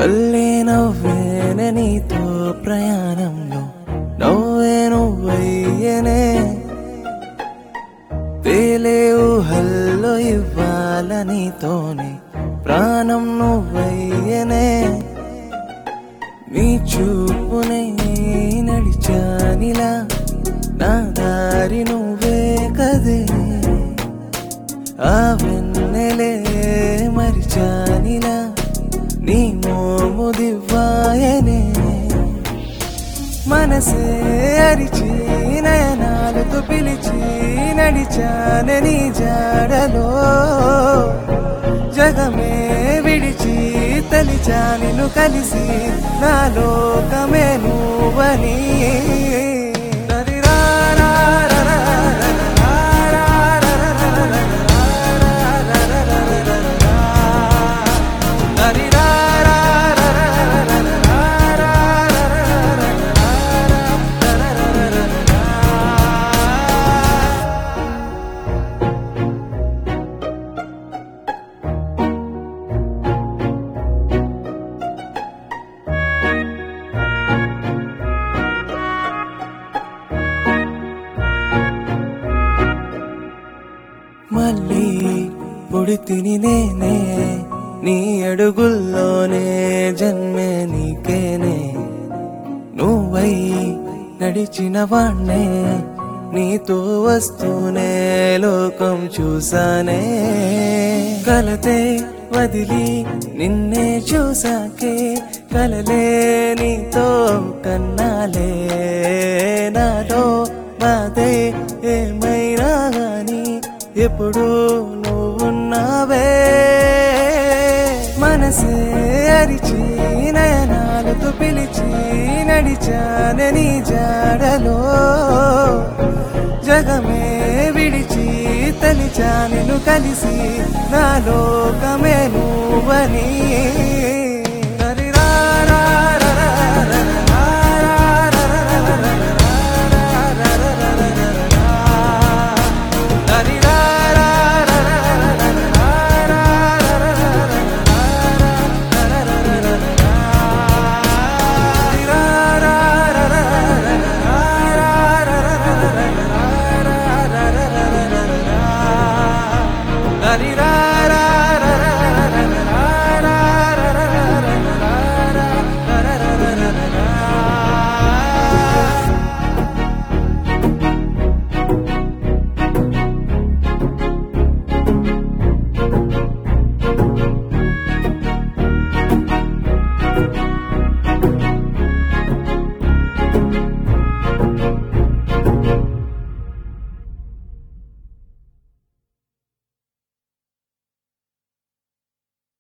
కల్లే నవ్వేనే నీతో ప్రయాణంలో నవ్వే నువ్వయ్యనే తేలే ఊహల్లో ఇవ్వాల నీతోనే ప్రాణం నువ్వయ్యనే నీ చూపునే నడిచానిలా నా దారి నువ్వే కదే ఆ వెన్నెలే మరిచానిలా నీ మోము దివ్వాయనే మనసే అరిచి నయనాలతో పిలిచి నడిచానే నీ జాడలో జగమే విడిచి తలిచా నిన్ను కలిసి నా లోకమే నువ్వని మళ్ళీ పుడితిని నేనే నీ అడుగుల్లోనే జన్మే నీకేనే నువ్వై నడిచిన వాణ్ణే నీతో వస్తూనే లోకం చూసానే కలతే వదిలి నిన్నే చూసాకే కలలే నీతో కన్నాలే నాలో బాధే ఏమైనా గాని ఎప్పుడు నువ్వున్నావే మనసే అరిచి నయనాలతో పిలిచి నడిచానే నీ జాడలో జగమే విడిచి తలిచా నిన్ను కలిసి నా లోకమే నువ్వని